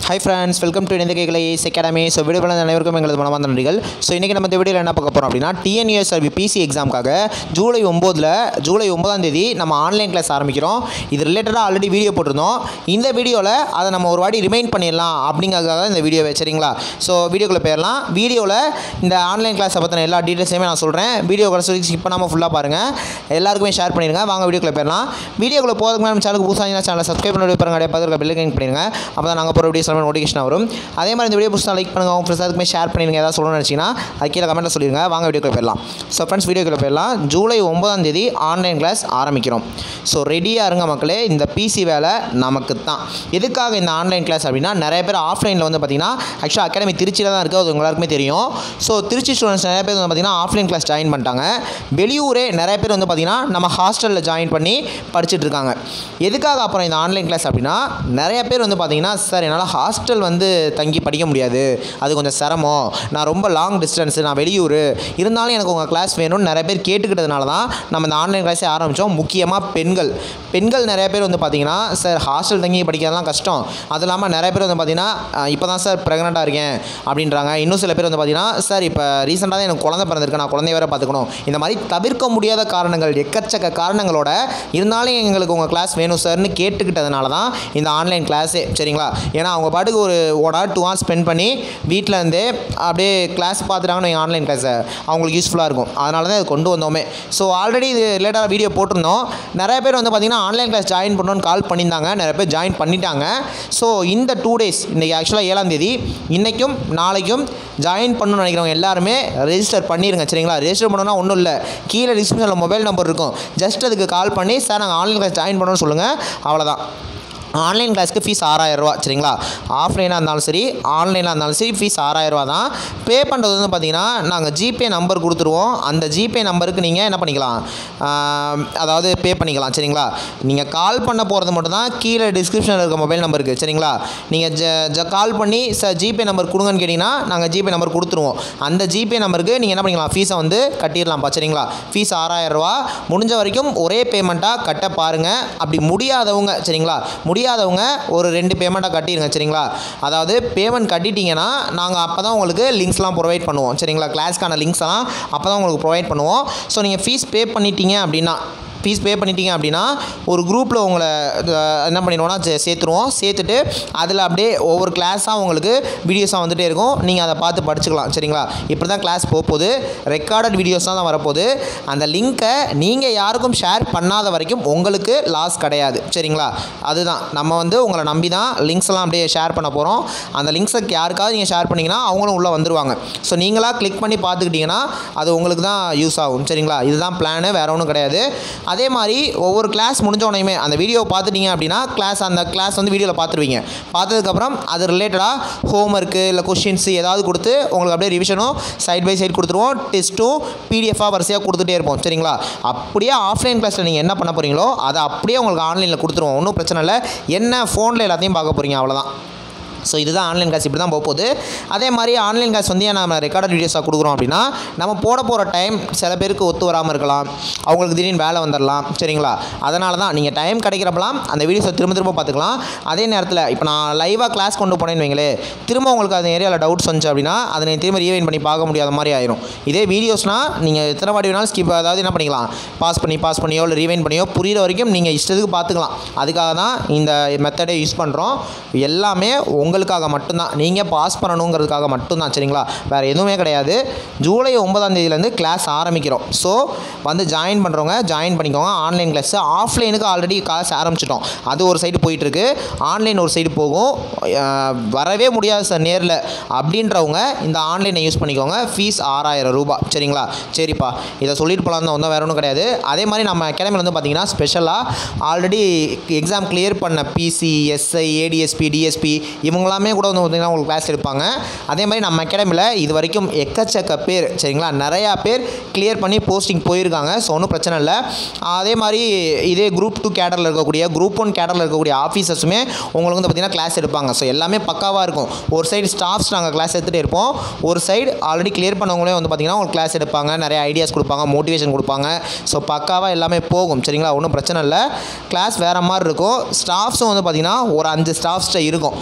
hi friends welcome to இணைந்த கேட்கலை ace academy so video பண்ண அனைவருக்கும் எங்களது மனமார்ந்த நன்றிகள் ஸோ இன்றைக்கி நம்ம இந்த வீடியோவில் என்ன பார்க்க போகிறோம் அப்படின்னா டிஎன்யூஎஸ்ஆர்பி பிசி எக்ஸாமுக்காக ஜூலை ஒம்போதில் ஜூலை ஒன்பதாம் தேதி நம்ம ஆன்லைன் கிளாஸ் ஆரம்பிக்கிறோம் இது ரிலேட்டடாக ஆல்ரெடி வீடியோ போட்டிருந்தோம் இந்த வீடியோவில் அதை நம்ம ஒரு வாட்டி ரிமைண்ட் பண்ணிடலாம் அப்படிங்கிறதுக்காக இந்த வீடியோ சரிங்களா ஸோ வீடியோக்குள்ளே போயிடலாம் வீடியோவில் இந்த ஆன்லைன் கிளாஸை பற்றின எல்லா டீட்டெயில்ஸையுமே நான் சொல்கிறேன் வீடியோ கடைசி ஸ்கிப் பண்ணாமல் ஃபுல்லாக பாருங்கள் எல்லாருக்குமே ஷேர் பண்ணிடுங்க வாங்க வீடியோக்குள்ளே போயிடலாம் வீடியோக்குள்ளே போகிறதுக்கு முன்னாடி நம்ம சேனலுக்கு புதுசாக சேனலை சப்ஸ்கிரைப் பண்ணி பாருங்க அப்படியே பார்த்து பெல் கிளிக் பண்ணிடுங்க அப்போ தான் நாங்கள் போகிற வீடியோஸ் எல்லாமே நோட்டிஃபிகேஷன் வரும் அதே மாதிரி இந்த வீடியோ புதுசாக லைக் பண்ணுங்க உங்கள் ஃப்ரெண்ட்ஸ் அதுக்குமே ஷேர் பண்ணிடுங்க ஏதாவது சொல்லணும்னு நினச்சிங்கன்னா அது கீழே கமெண்ட்டில் சொல்லிடுங்க வாங்க வீடியோக்குள்ளே போயிடலாம் ஸோ ஃப்ரெண்ட்ஸ் வீடியோக்குள்ளே போயிடலாம் ஜூலை ஒன்பதாம் தேதி ஆன்லைன் கிளாஸ் ஆரம்பிக்கிறோம் ஸோ ரெடியாக இருங்க மக்களே இந்த பிசி வேலை நமக்கு தான் எதுக்காக இந்த ஆன்லைன் கிளாஸ் அப்படின்னா நிறைய பேர் ஆஃப்லைனில் வந்து பார்த்தீங்கன்னா ஆக்சுவலாக அகாடமி திருச்சியில் தான் இருக்குது அது எல்லாருக்குமே தெரியும் ஸோ திருச்சி ஸ்டூடெண்ட்ஸ் நிறைய பேர் வந்து பார்த்தீங்கன்னா ஆஃப்லைன் கிளாஸ் ஜாயின் பண்ணிட்டாங்க வெளியூரே நிறைய பேர் வந்து பார்த்தீங்கன்னா நம்ம ஹாஸ்டலில் ஜாயின் பண்ணி படிச்சுட்டு இருக்காங்க எதுக்காக அப்புறம் இந்த ஆன்லைன் கிளாஸ் அப்படின்னா நிறைய பேர் வந்து பார்த்தீங்கன்னா சார் என்னால் ஹாஸ்டல் வந்து தங்கி படிக்க முடியாது அது கொஞ்சம் சிரமம் நான் ரொம்ப லாங் டிஸ்டன்ஸ் நான் வெளியூர் இருந்தாலும் எனக்கு உங்கள் கிளாஸ் வேணும்னு நிறைய பேர் கேட்டுக்கிட்டதுனால தான் நம்ம இந்த ஆன்லைன் கிளாஸே ஆரம்பித்தோம் முக்கியமாக பெண்கள் பெண்கள் நிறைய பேர் வந்து பார்த்தீங்கன்னா சார் ஹாஸ்டல் தங்கி படிக்கிறதுலாம் கஷ்டம் அது இல்லாமல் நிறைய பேர் வந்து பார்த்தீங்கன்னா இப்போ தான் சார் ப்ரெக்னெண்ட்டாக இருக்கேன் அப்படின்றாங்க இன்னும் சில பேர் வந்து பார்த்தீங்கன்னா சார் இப்போ ரீசெண்டாக தான் எனக்கு குழந்தை பிறந்திருக்கு நான் குழந்தைய வேறு பார்த்துக்கணும் இந்த மாதிரி தவிர்க்க முடியாத காரணங்கள் எக்கச்சக்க காரணங்களோட இருந்தாலும் எங்களுக்கு உங்கள் கிளாஸ் வேணும் சார்னு கேட்டுக்கிட்டதுனால தான் இந்த ஆன்லைன் கிளாஸே சரிங்களா ஏன்னா அவங்க பாட்டுக்கு ஒரு one hour two hours spend பண்ணி வீட்டில் இருந்தே அப்படியே கிளாஸ் பார்த்துட்டாங்கன்னு வைங்க ஆன்லைன் கிளாஸை அவங்களுக்கு யூஸ்ஃபுல்லாக இருக்கும் அதனால தான் இது கொண்டு வந்தோமே ஸோ ஆல்ரெடி இது ரிலேட்டடாக வீடியோ போட்டிருந்தோம் நிறைய பேர் வந்து பார்த்திங்கன்னா ஆன்லைன் கிளாஸ் ஜாயின் பண்ணணும்னு கால் பண்ணியிருந்தாங்க நிறைய பேர் ஜாயின் பண்ணிட்டாங்க ஸோ இந்த டூ டேஸ் இன்றைக்கி ஆக்சுவலாக ஏழாம் தேதி இன்றைக்கும் நாளைக்கும் ஜாயின் பண்ணணும்னு நினைக்கிறவங்க எல்லாருமே ரெஜிஸ்டர் பண்ணிடுங்க சரிங்களா ரெஜிஸ்டர் பண்ணணும்னா ஒன்றும் இல்லை கீழே டிஸ்கிரிப்ஷனில் மொபைல் நம்பர் இருக்கும் ஜஸ்ட் அதுக்கு கால் பண்ணி சார் நாங்கள் ஆன்லைன் கிளாஸ் ஜாயின் பண்ணணும்னு சொல்லுங்கள் அவ்வளோதான் ஆன்லைன் கிளாஸ்க்கு ஃபீஸ் ஆறாயிரரூவா சரிங்களா ஆஃப்லைனாக இருந்தாலும் சரி ஆன்லைனாக இருந்தாலும் சரி ஃபீஸ் ஆறாயிரரூவா தான் பே பண்ணுறது வந்து பார்த்தீங்கன்னா நாங்கள் ஜிபே நம்பர் கொடுத்துருவோம் அந்த ஜிபே நம்பருக்கு நீங்கள் என்ன பண்ணிக்கலாம் ஆஹ், அதாவது பே பண்ணிக்கலாம் சரிங்களா நீங்கள் கால் பண்ண போகிறது மட்டும் தான் கீழே டிஸ்கிரிப்ஷனில் இருக்க மொபைல் நம்பருக்கு சரிங்களா நீங்கள் ஜ ஜ கால் பண்ணி சார் ஜிபே நம்பர் கொடுங்கன்னு கேட்டிங்கன்னா நாங்கள் ஜிபே நம்பர் கொடுத்துருவோம் அந்த ஜிபே நம்பருக்கு நீங்கள் என்ன பண்ணிக்கலாம் ஃபீஸை வந்து கட்டிடலாம்ப்பா சரிங்களா ஃபீஸ் ஆறாயிரரூவா முடிஞ்ச வரைக்கும் ஒரே பேமெண்ட்டாக கட்ட பாருங்கள் அப்படி முடியாதவங்க சரிங்களா முடியாதவங்க ஒரு ரெண்டு பேமெண்ட்டாக கட்டிடுங்க சரிங்களா அதாவது பேமெண்ட் கட்டிட்டீங்கன்னா நாங்கள் அப்போ தான் உங்களுக்கு லிங்க்ஸ்லாம் ப்ரொவைட் பண்ணுவோம் சரிங்களா கிளாஸ்க்கான லிங்க்ஸ் எல்லாம் அப்போ தான் உங்களுக்கு ப்ரொவைட் பண்ணுவோம் ஸோ நீங்கள் ஃபீஸ் பே பண்ணிட்டீங்க அப்படின்னா ஃபீஸ் பே பண்ணிட்டீங்க அப்படின்னா ஒரு குரூப்பில் உங்களை அஹ், என்ன பண்ணிடுவோம்னா சே- சேர்த்துருவோம் சேர்த்துட்டு அதில் அப்படியே ஒவ்வொரு கிளாஸாக உங்களுக்கு வீடியோஸாக வந்துகிட்டே இருக்கும் நீங்கள் அதை பார்த்து படிச்சுக்கலாம் சரிங்களா இப்படி தான் கிளாஸ் போக போகுது ரெக்கார்டட் வீடியோஸாக தான் வரப்போகுது அந்த லிங்க்கை நீங்கள் யாருக்கும் ஷேர் பண்ணாத வரைக்கும் உங்களுக்கு லாஸ் கிடையாது சரிங்களா அதுதான் நம்ம வந்து உங்களை நம்பி தான் லிங்க்ஸ் எல்லாம் அப்படியே ஷேர் பண்ண போகிறோம் அந்த லிங்க்ஸை யாருக்காவது நீங்கள் ஷேர் பண்ணிங்கன்னா அவங்களும் உள்ளே வந்துருவாங்க ஸோ நீங்களாக கிளிக் பண்ணி பார்த்துக்கிட்டிங்கன்னா அது உங்களுக்கு தான் யூஸ் ஆகும் சரிங்களா இதுதான் பிளானு வேறு ஒன்றும் கிடையாது அதே மாதிரி ஒவ்வொரு கிளாஸ் முடிஞ்ச உடனேயுமே அந்த வீடியோ பார்த்துட்டீங்க அப்படின்னா கிளாஸ் அந்த கிளாஸ் வந்து வீடியோவில் பார்த்துருவீங்க பார்த்ததுக்கப்புறம் அது ரிலேட்டடாக ஹோம் ஒர்க்கு இல்லை கொஷின்ஸ் ஏதாவது கொடுத்து உங்களுக்கு அப்படியே ரிவிஷனும் சைட் பை சைடு கொடுத்துருவோம் டெஸ்ட்டும் பிடிஎஃபாக வரிசையாக கொடுத்துட்டே இருப்போம் சரிங்களா அப்படியே ஆஃப்லைன் கிளாஸில் நீங்கள் என்ன பண்ண போகிறீங்களோ அதை அப்படியே உங்களுக்கு ஆன்லைனில் கொடுத்துருவோம் ஒன்றும் பிரச்சனை இல்லை என்ன ஃபோனில் எல்லாத்தையும் பார்க்க போகிறீங்க அவ்வளோதான் ஸோ இதுதான் ஆன்லைன் கிளாஸ் இப்படி தான் போக போகுது அதே மாதிரி ஆன்லைன் கிளாஸ் வந்து ஏன் நம்ம ரெக்கார்டட் வீடியோஸாக கொடுக்குறோம் அப்படின்னா நம்ம போட போகிற டைம் சில பேருக்கு ஒத்து வராமல் இருக்கலாம் அவங்களுக்கு திடீர்னு வேலை வந்துடலாம் சரிங்களா அதனால தான் நீங்கள் டைம் கிடைக்கிறப்பலாம் அந்த வீடியோஸை திரும்ப திரும்ப பார்த்துக்கலாம் அதே நேரத்தில் இப்போ நான் லைவாக கிளாஸ் கொண்டு போனேன்னு வைங்களே திரும்ப உங்களுக்கு அந்த ஏரியாவில் டவுட்ஸ் வந்துச்சு அப்படின்னா அதை நீங்கள் திரும்ப ரீவைன் பண்ணி பார்க்க முடியாத மாதிரி ஆயிரும் இதே வீடியோஸ்னால் நீங்கள் எத்தனை வாட்டி வேணாலும் ஸ்கிப் அதாவது என்ன பண்ணிக்கலாம் பாஸ் பண்ணி பாஸ் பண்ணியோ இல்லை ரீவைன் பண்ணியோ புரியுற வரைக்கும் நீங்கள் இஷ்டத்துக்கு பார்த்துக்கலாம் அதுக்காக தான் இந்த மெத்தடை யூஸ் பண்ணுறோம் எல்லாமே உங்களுக்காக மட்டும்தான் நீங்கள் பாஸ் பண்ணணுங்கிறதுக்காக மட்டும்தான் சரிங்களா வேறு எதுவுமே கிடையாது ஜூலை ஒன்பதாம் தேதியிலேருந்து கிளாஸ் ஆரம்பிக்கிறோம் ஸோ வந்து ஜாயின் பண்ணுறவங்க ஜாயின் பண்ணிக்கோங்க ஆன்லைன் கிளாஸ் ஆஃப்லைனுக்கு ஆல்ரெடி கிளாஸ் ஆரம்பிச்சிட்டோம் அது ஒரு சைடு போயிட்டுருக்கு ஆன்லைன் ஒரு சைடு போகும் அஹ் வரவே முடியாது சார் நேரில் அப்படின்றவங்க இந்த ஆன்லைனை யூஸ் பண்ணிக்கோங்க ஃபீஸ் ஆறாயிரம் ரூபாய் சரிங்களா சரிப்பா இதை சொல்லிட்டு போகலாம் தான் ஒன்றும் வேற ஒன்றும் கிடையாது அதே மாதிரி நம்ம அகாடமியில் வந்து பார்த்தீங்கன்னா ஸ்பெஷலாக ஆல்ரெடி எக்ஸாம் கிளியர் பண்ண பிசி எஸ்ஐ ஏடிஎஸ்பி டிஎஸ்பி இவங்களாமே கூட வந்து பார்த்திங்கன்னா உங்களுக்கு கிளாஸ் எடுப்பாங்க அதே மாதிரி நம்ம அகாடமியில் இது வரைக்கும் எக்கச்சக்க பேர் சரிங்களா நிறையா பேர் கிளியர் பண்ணி போஸ்டிங் போயிருக்காங்க ஸோ ஒன்றும் பிரச்சனை இல்லை அதே மாதிரி இதே குரூப் டூ கேடரில் இருக்கக்கூடிய குரூப் ஒன் கேடரில் இருக்கக்கூடிய ஆஃபீஸர்ஸுமே உங்களுக்கு வந்து பார்த்திங்கன்னா கிளாஸ் எடுப்பாங்க ஸோ எல்லாமே பக்காவாக இருக்கும் ஒரு சைடு ஸ்டாஃப்ஸ் நாங்கள் கிளாஸ் எடுத்துகிட்டே இருப்போம் ஒரு சைடு ஆல்ரெடி கிளியர் பண்ணவங்களே வந்து பார்த்திங்கன்னா உங்களுக்கு கிளாஸ் எடுப்பாங்க நிறைய ஐடியாஸ் கொடுப்பாங்க மோட்டிவேஷன் கொடுப்பாங்க ஸோ பக்காவாக எல்லாமே போகும் சரிங்களா ஒன்றும் பிரச்சனை இல்லை கிளாஸ் வேறு மாதிரி இருக்கும் ஸ்டாஃப்ஸும் வந்து பார்த்திங்கன்னா ஒரு அஞ்சு ஸ்டாஃப்ஸ்கிட்ட இருக்கும் எல்லா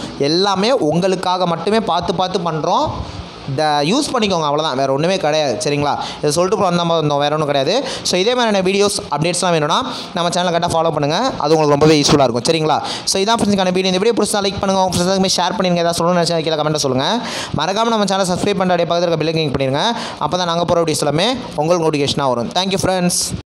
எல்லாமே உங்களுக்காக மட்டுமே பார்த்து பார்த்து பண்ணுறோம் த யூஸ் பண்ணிக்கோங்க அவ்வளோதான் வேறு ஒன்றுமே கிடையாது சரிங்களா இதை சொல்லிட்டு போகிறோம் நம்ம வந்தோம் வேறு ஒன்றும் கிடையாது ஸோ இதே மாதிரியான வீடியோஸ் அப்டேட்ஸ்லாம் வேணும்னா நம்ம சேனலை கரெக்டாக ஃபாலோ பண்ணுங்கள் அது உங்களுக்கு ரொம்பவே யூஸ்ஃபுல்லாக இருக்கும் சரிங்களா ஸோ இதான் ஃப்ரெண்ட்ஸ்க்கான வீடியோ இந்த வீடியோ பிடிச்சா லைக் பண்ணுங்கள் உங்கள் ஃப்ரெண்ட்ஸுமே ஷேர் பண்ணிங்க ஏதாவது சொல்லணும்னு நினச்சா கீழே கமெண்ட்டை சொல்லுங்கள் மறக்காமல் நம்ம சேனல் சப்ஸ்கிரைப் பண்ணுற அப்படியே பக்கத்தில் இருக்க பில்லை கிளிக் பண்ணிடுங்க அப்போ தான் நாங்கள் போகிற வீடியோஸ் எல்லாமே உங்களுக்கு நோட்டிஃபிகேஷனாக வரும் தேங்க்யூ ஃப்ரெண்ட்ஸ்